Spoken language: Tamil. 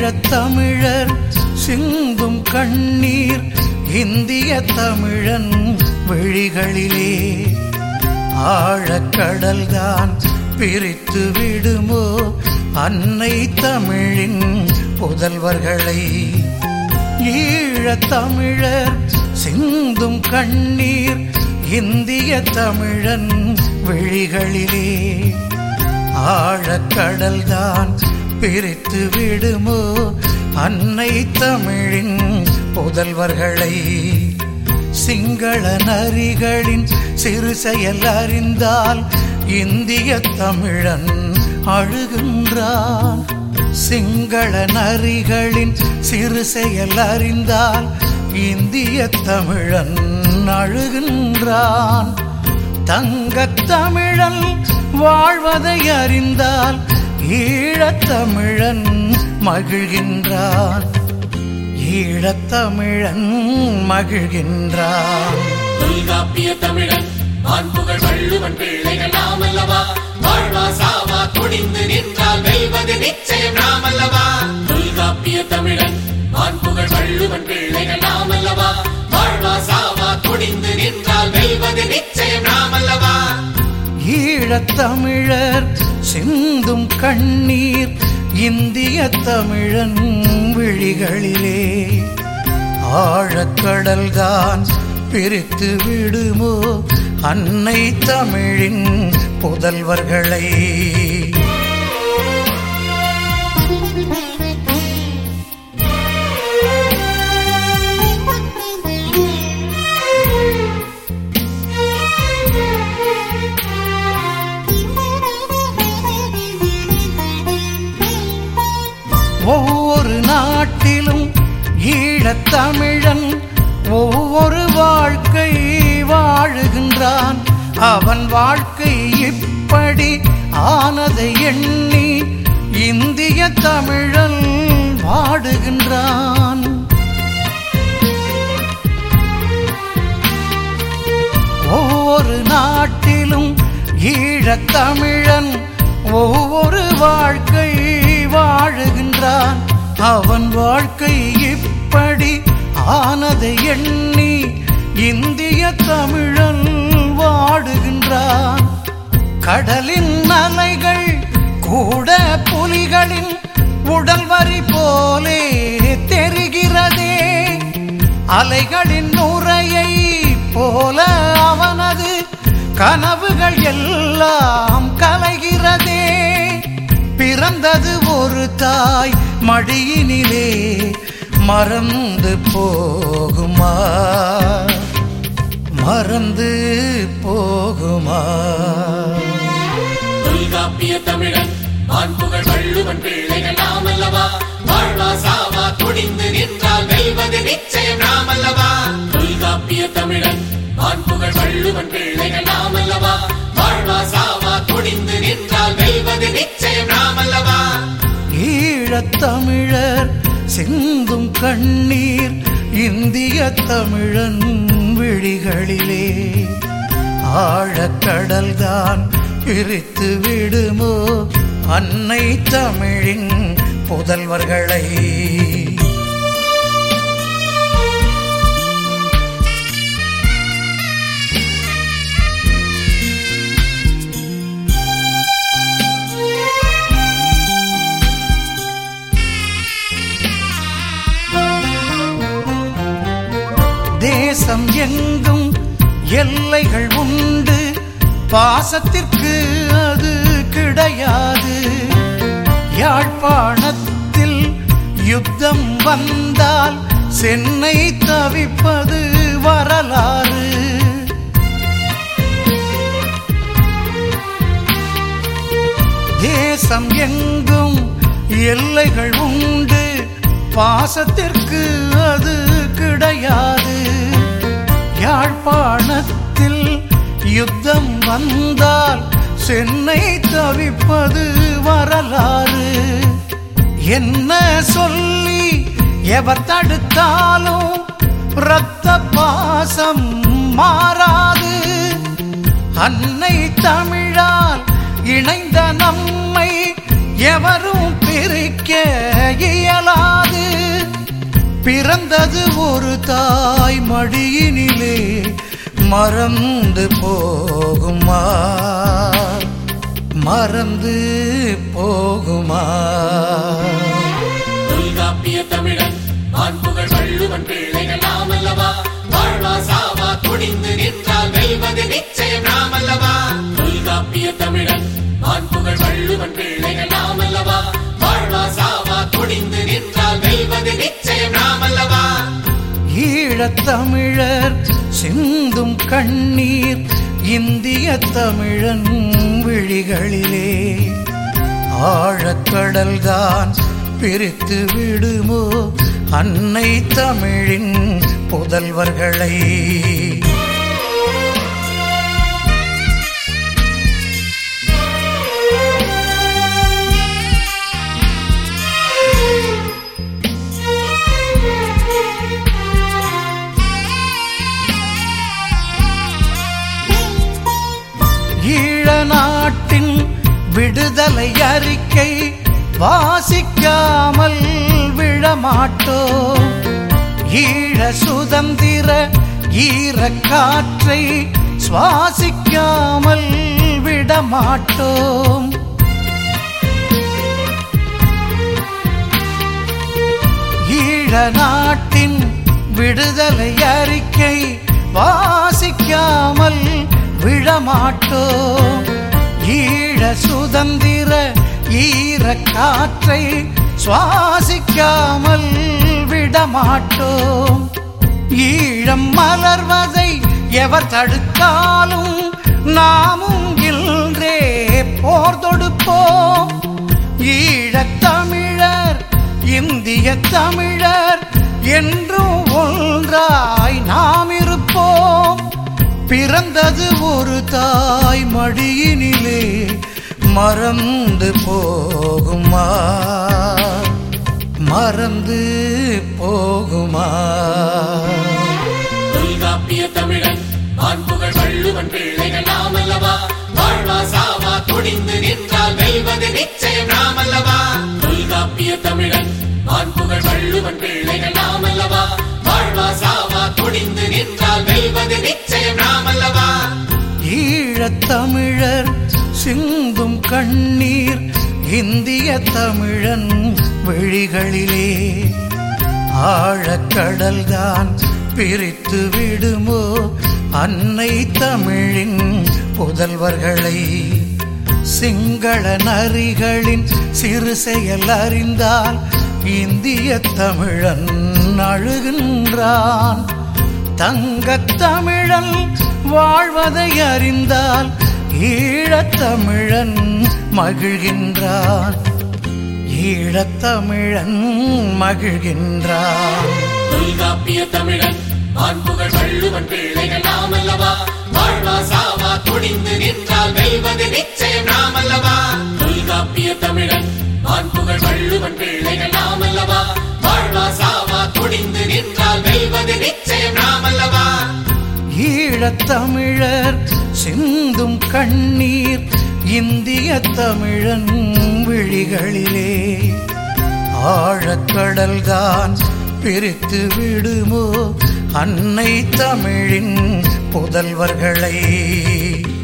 ஈழத்தமிழர் சிந்தும் கண்ணீர் இந்திய தமிழன் விழிகளிலே ஆழக்கடல்தான் பிரித்து விடுமோ அன்னை தமிழின் புதல்வர்களை ஈழத்தமிழர் சிந்தும் கண்ணீர் இந்திய தமிழன் விழிகளிலே ஆழக்கடல்தான் பிரித்து விடுமோ அன்னை தமிழின் புதல்வர்களை சிங்கள நரிகளின் சிறு செயல் அறிந்தால் இந்திய தமிழன் அழுகின்றான் சிங்கள நரிகளின் சிறு செயல் அறிந்தால் இந்திய தமிழன் அழுகின்றான் தங்கத் தமிழன் வாழ்வதை அறிந்தால் ஈழத்தமிழன் மகிழ்கின்றான் ஈழத்தமிழன் மகிழ்கின்றான் தொல்காப்பிய தமிழன் வான்புகழ் வள்ளுவன் பிள்ளைகள் நாம் அல்லவா வாழ்வா சாவா துணிந்து நின்றால் வெல்வது நிச்சயம் நாம் அல்லவா தொல்காப்பிய தமிழன் வான்புகழ் வள்ளுவன் பிள்ளைகள் நாம் அல்லவா வாழ்வா சாவா துணிந்து நின்றால் வெல்வது நிச்சயம் நாம் அல்லவா ஈழத்தமிழர் சிந்தும் கண்ணீர் இந்திய தமிழன் விழிகளிலே ஆழக்கடல்தான் பிரித்து விடுமோ அன்னை தமிழின் புதல்வர்களை ஒவ்வொரு நாட்டிலும் ஈழத்தமிழன் ஒவ்வொரு வாழ்க்கை வாழுகின்றான் அவன் வாழ்க்கை இப்படி ஆனதை எண்ணி இந்திய தமிழன் வாடுகின்றான் ஒவ்வொரு நாட்டிலும் ஈழத்தமிழன் ஒவ்வொரு வாழ்க்கை வாழுகின்றான் அவன் வாழ்க்கை இப்படி ஆனதை எண்ணி இந்திய தமிழன் வாடுகின்றான் கடலின் அலைகள் கூட புலிகளின் உடல் வரி போலே தெரிகிறதே அலைகளின் நுரையை போல அவனது கனவுகள் எல்லாம் கலைகிறதே பிறந்தது ஒரு தாய் மடியினிலே மறந்து போகுமா மறந்து போகுமா தொல்காப்பிய தமிழன் வான்புகழ் வள்ளுவன் பிள்ளைகள் நாம் அல்லவா வாழ்வா சாவா துணிந்து நின்றால் வெல்வது நிச்சயம் நாம் அல்லவா தொல்காப்பிய தமிழன் வான்புகழ் வள்ளுவன் பிள்ளைகள் நாம் அல்லவா வாழ்வா சாவா துணிந்து நின்றால் வெல்வது நிச்சயம் நாம் அல்லவா ஈழத்தமிழர் சிந்தும் கண்ணீர் இந்திய தமிழன் விழிகளிலே ஆழக்கடல்தான் பிரித்து விடுமோ அன்னை தமிழின் புதல்வர்களை தேசம் எங்கும் எல்லைகள் உண்டு பாசத்திற்கு அது கிடையாது யாழ்ப்பாணத்தில் யுத்தம் வந்தால் சென்னை தவிப்பது வரலாறு தேசம் எங்கும் எல்லைகள் உண்டு பாசத்திற்கு அது கிடையாது யாழ்ப்பாணத்தில் யுத்தம் வந்தால் சென்னை தவிப்பது வரலாறு என்ன சொல்லி எவர் தடுத்தாலும் இரத்த பாசம் மாறாது அன்னை தமிழால் இணைந்த நம்மை எவரும் பிரிக்க இயலாது பிறந்தது ஒரு தாய் மடியினிலே மறந்து போகுமா மறந்து போகுமா தொல்காப்பிய தமிழன் வான்புகழ் வள்ளுவன் பிள்ளைகள் நாம் அல்லவா வாழ்வா சாவா துணிந்து நின்றால் வெல்வது நிச்சயம் நாம் அல்லவா தொல்காப்பிய தமிழன் வான்புகழ் வள்ளுவன் பிள்ளைகள் நாம் அல்லவா வாழ்வா சாவா துணிந்து நின்றால் வெல்வது நிச்சயம் நாம் அல்லவா ஈழத்தமிழர் சிந்தும் கண்ணீர் இந்திய தமிழன் விழிகளிலே ஆழக்கடல்தான் பிரித்து விடுமோ அன்னை தமிழின் புதல்வர்களை ஈழ நாட்டின் விடுதலை அறிக்கை வாசிக்காமல் விழமாட்டோம் ஈழ சுதந்திர ஈரக்காற்றை சுவாசிக்காமல் விடமாட்டோம் ஈழ நாட்டின் விடுதலை அறிக்கை வாசிக்காமல் விழமாட்டோம் ஈழ சுதந்திர ஈரக்காற்றை சுவாசிக்காமல் விடமாட்டோம் ஈழம் மலர்வதை எவர் தடுத்தாலும் நாமும் இன்றே போர் தொடுப்போம் ஈழத் தமிழர் இந்திய தமிழர் என்றும் ஒன்றாய் நாம் இருப்போம் பிறந்தது ஒரு தாய் மடியினிலே மறந்து போகுமா மறந்து போகுமா தொல்காப்பிய தமிழன் வான்புகழ் வள்ளுவன் பிள்ளைகள் நாம் அல்லவா வாழ்வா சாவா துணிந்து நின்றால் வெல்வது நிச்சயம் நாம் அல்லவா தொல்காப்பிய தமிழன் வான்புகழ் வள்ளுவன் பிள்ளைகள் நாம் அல்லவா வாழ்வா சாவா துணிந்து நின்றால் வெல்வது நிச்சயம் நாம் அல்லவா ஈழத் தமிழர் சிந்தும் கண்ணீர் இந்திய தமிழன் விழிகளிலே ஆழக்கடல்தான் பிரித்து விடுமோ அன்னை தமிழின் புதல்வர்களை சிங்கள நரிகளின் சிறு செயல் அறிந்தால் இந்திய தமிழன் அழுகின்றான் தங்கத் தமிழன் வாழ்வதை அறிந்தால் ஈழத்தமிழன் மகிழ்கின்றான் ஈழத்தமிழன் மகிழ்கின்றான் தொல்காப்பிய தமிழன் வான்புகழ் வள்ளுவன் பிள்ளைகள் நாம் அல்லவா வாழ்வா சாவா துணிந்து நின்றால் வெல்வது நிச்சயம் நாம் அல்லவா தொல்காப்பிய தமிழன் வான்புகழ் வள்ளுவன் பிள்ளைகள் நாம் அல்லவா வாழ்வா சாவா துணிந்து நின்றால் வெல்வது நிச்சயம் நாம் அல்லவா ஈழத்தமிழர் சிந்தும் கண்ணீர் இந்திய தமிழன் விழிகளிலே ஆழக்கடல்தான் பிரித்து விடுமோ அன்னை தமிழின் புதல்வர்களை